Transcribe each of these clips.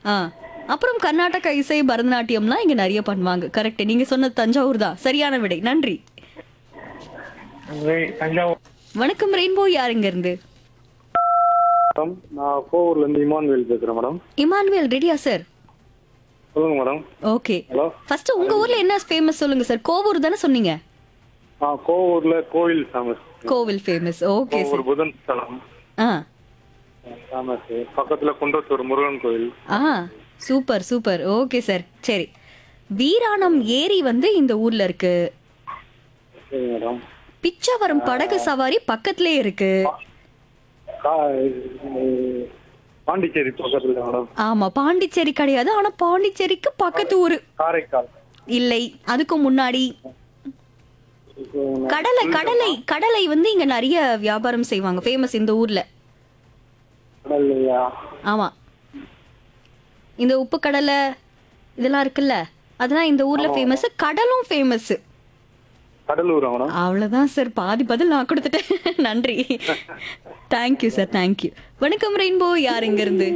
ஆ அப்புறம் கர்நாடக இசை பரதநாட்டியம்லாம் இங்க நிறைய பண்ணுவாங்க கரெக்ட் நீங்க சொன்னது தஞ்சாவூர் தான் சரியான விடை நன்றி வே- தஞ்சாவூர் வணக்கம் ரெயின்போ யார் இங்க இருந்து மேடம் நான் கோவூர்ல இருந்து இமான்வேல் பேசுறேன் மேடம் இமானுவேல் ரெடியா சார் சொல்லுங்க மேடம் ஓகே ஹலோ ஃபர்ஸ்ட் உங்க ஊர்ல என்ன ஃபேமஸ் சொல்லுங்க சார் கோவூர் தானே சொன்னீங்க ஆ கோவூர்ல கோவில் ஃபேமஸ் கோவில் ஃபேமஸ் ஓகே கோவூர் சார் புதன் ஸ்தலம் ஆ ஃபேமஸ் பக்கத்துல குன்றத்தூர் முருகன் கோயில் ஆ சூப்பர் சூப்பர் ஓகே சார் சரி வீராணம் ஏரி வந்து இந்த ஊர்ல இருக்கு சரி மேடம் பிச்சாவரம் படகு சவாரி பக்கத்துலயே இருக்கு கா- இது- பாண்டிச்சேரி பக்கத்துல மேடம் ஆமா பாண்டிச்சேரி கிடையாது ஆனா பாண்டிச்சேரிக்கு பக்கத்து ஊரு காரைக்கால் இல்லை அதுக்கு முன்னாடி கடலை கடலை கடலை வந்து இங்க நிறைய வியாபாரம் செய்வாங்க ஃபேமஸ் இந்த ஊர்ல கடல்லையா ஆமா இந்த உப்பு கடலை இதெல்லாம் இருக்குல்ல அதெல்லாம் இந்த ஊர்ல ஃபேமஸ் கடலும் ஃபேமஸ் கடலூரா மேடம் அவ்வளவுதான் சார் பாதி பதில் நான் கொடுத்துட்டேன் நன்றி தேங்க்யூ சார் தேங்க்யூ வணக்கம் ரெயின்போ யார் இங்க இருந்து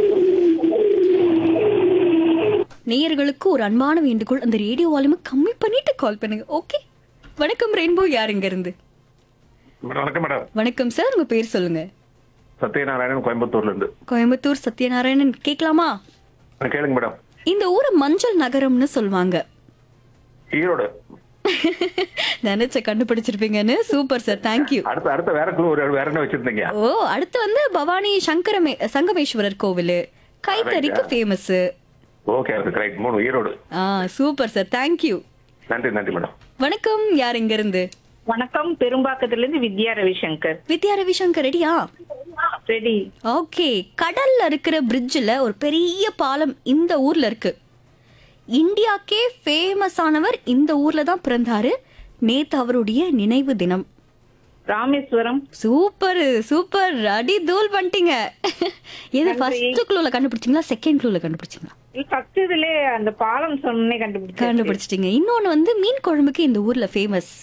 நேயர்களுக்கு ஒரு அன்பான வேண்டுகோள் அந்த ரேடியோ வால்யூமை கம்மி பண்ணிட்டு கால் பண்ணுங்க ஓகே வணக்கம் ரெயின்போ யார் இங்க இருந்து மேடம் வணக்கம் மேடம் வணக்கம் சார் உங்க பேர் சொல்லுங்க சத்யநாராயணன் கோயம்புத்தூர்ல இருந்து கோயம்புத்தூர் சத்யநாராயணன் கேட்கலாமா ஆ, கேளுங்க மேடம் இந்த ஊரை மஞ்சள் நகரம்னு சொல்லுவாங்க ஈரோடு நினைச்ச கண்டுபிடிச்சிருப்பீங்கன்னு சூப்பர் சார் தேங்க்யூ அடுத்த அடுத்த வேற clue ஒரு வேற என்ன வச்சிருந்தீங்க ஓ அடுத்து வந்து பவானி சங்கரமே சங்கமேஸ்வரர் கோவில் கைத்தறிக்கு ஃபேமஸ் ஓகே அது ரைட் மூணு ஈரோடு ஆ சூப்பர் சார் தேங்க்யூ நன்றி நன்றி மேடம் வணக்கம் யார் இங்க இருந்து வணக்கம் பெரும்பாக்கத்துல இருந்து வித்யா ரவிசங்கர் வித்யா ரவிசங்கர் ரெடியா ரெடி ஓகே கடல்ல இருக்கிற பிரிட்ஜில் ஒரு பெரிய பாலம் இந்த ஊர்ல இருக்கு இந்தியாக்கே ஃபேமஸ் ஆனவர் இந்த ஊர்ல தான் பிறந்தாரு நேத்து அவருடைய நினைவு தினம் ராமேஸ்வரம் சூப்பர் சூப்பர் அடி தூள் பண்ணிட்டீங்க எது ஃபர்ஸ்ட் க்ளூல கண்டுபிடிச்சிங்களா செகண்ட் க்ளூல கண்டுபிடிச்சிங்களா ஃபர்ஸ்ட் இதுல அந்த பாலம் சொன்னே கண்டுபிடிச்சேன் கண்டுபிடிச்சிட்டீங்க இன்னொன்னு வந்து மீன் குழம்புக்கு இந்த ஊர்ல ஃபேமஸ்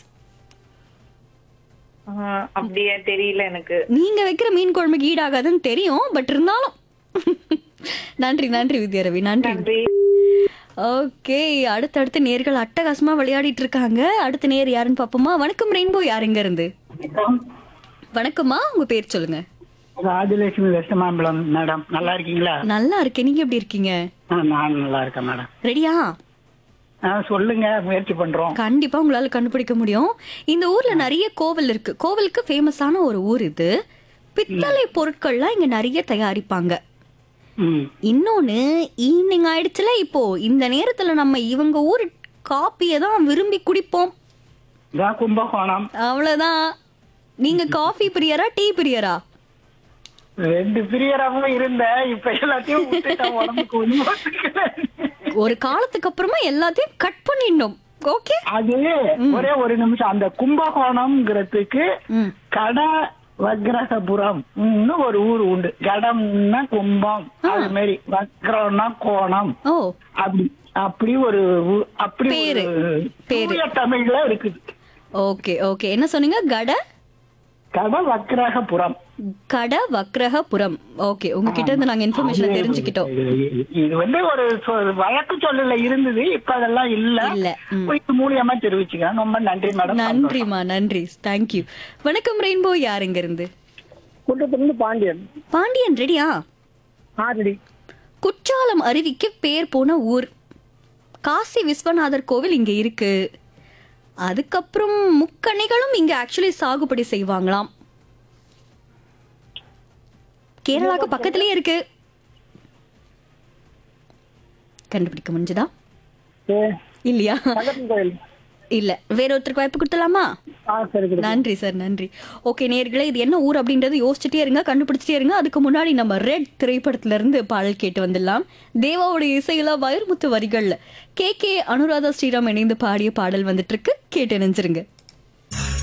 ஆஹ், அப்படியே தெரியல எனக்கு நீங்க வைக்கிற மீன் குழம்புக்கு ஈடாகாதுன்னு தெரியும் பட் இருந்தாலும் நன்றி நன்றி வித்யாரவி நன்றி நன்றி ஓகே அடுத்தடுத்து நேர்கள் அட்டகாசமா விளையாடிட்டு இருக்காங்க அடுத்த நேர் யாருன்னு பாப்போமா வணக்கம் ரெயின்போ யாருங்க இருந்து வணக்கம்மா உங்க பேர் சொல்லுங்க ராஜலட்சுமி வெஸ்டமாம்பலம் மேடம் நல்லா இருக்கீங்களா நல்லா இருக்கேன் நீங்க எப்படி இருக்கீங்க ஆ, நான் நல்லா இருக்கேன் மேடம் ரெடியா ஆ, சொல்லுங்க முயற்சி பண்றோம் கண்டிப்பா உங்களால கண்டுபிடிக்க முடியும் இந்த ஊர்ல நிறைய கோவில் இருக்கு கோவிலுக்கு ஃபேமஸான ஒரு ஊர் இது பித்தளை பொருட்கள்லாம் இங்க நிறைய தயாரிப்பாங்க ம் இன்னொன்னு ஈவினிங் ஆயிடுச்சுல இப்போ இந்த நேரத்துல நம்ம இவங்க ஊர் காப்பியை தான் விரும்பி குடிப்போம் இதான் கும்பகோணம் அவ்வளவுதான் நீங்க காஃபி பிரியரா டீ பிரியரா ரெண்டு பிரியராகவும் இருந்தேன் இப்ப எல்லாத்தையும் விட்டுட்டேன் உடம்புக்கு ஒண்ணும் ஒத்துக்கல. ஒரு காலத்துக்கு அப்புறமா எல்லாத்தையும் கட் பண்ணிடணும் ஓகே அது ஒரே ஒரு நிமிஷம் அந்த கும்பகோணம்ங்கிறதுக்கு ம் கட வக்ரகபுரம் ஒரு ஊர் உண்டு கடம்னா கும்பம் அது மாதிரி வக்ரம்னா கோணம் ஓ அப்படி அப்படி ஒரு ஊ- அப்படி பேரு. ஒரு பேரு. தூய தமிழ்ல இருக்குது ஓகே ஓகே என்ன சொன்னீங்க கட கட வக்ரகபுரம் கட வக்ரகபுரம் ஓகே உங்ககிட்ட இருந்து நாங்க இன்ஃபர்மேஷன் தெரிஞ்சுக்கிட்டோம் இது- இது வந்து ஒரு சொ- வழக்கு சொல்லல இருந்தது இப்ப அதெல்லாம் இல்ல இல்ல, ம். இது மூலியமா தெரிவிச்சுக்கிறேன் ரொம்ப நன்றி மேடம் நன்றிமா நன்றி தேங்க்யூ வணக்கம் ரெயின்போ யாருங்க இருந்து குன்றத்திலிருந்து பாண்டியன் பாண்டியன் ரெடியா ஆல்ரெடி குற்றாலம் அருவிக்கு பேர் போன ஊர் காசி விஸ்வநாதர் கோவில் இங்க இருக்கு அதுக்கப்புறம் முக்கணிகளும் இங்க ஆக்சுவலி சாகுபடி செய்வாங்களாம் கேரளாக்கு பக்கத்துலயே இருக்கு கண்டுபிடிக்க முடிஞ்சதா இல்லையா கோயில் இல்ல வேற ஒருத்தருக்கு வாய்ப்பு கொடுத்தலாமா ஆ சரி சரி. நன்றி சார் நன்றி ஓகே நேர்களே இது என்ன ஊர் அப்படின்றது யோசிச்சுட்டே இருங்க கண்டுபிடிச்சிட்டே இருங்க அதுக்கு முன்னாடி நம்ம ரெட் திரைப்படத்துல இருந்து பாடல் கேட்டு வந்துடலாம் தேவாவோட இசையில வைரமுத்து வரிகள்ல கே கே அனுராதா ஸ்ரீராம் இணைந்து பாடிய பாடல் வந்துட்டு இருக்கு கேட்டு நினைச்சிருங்க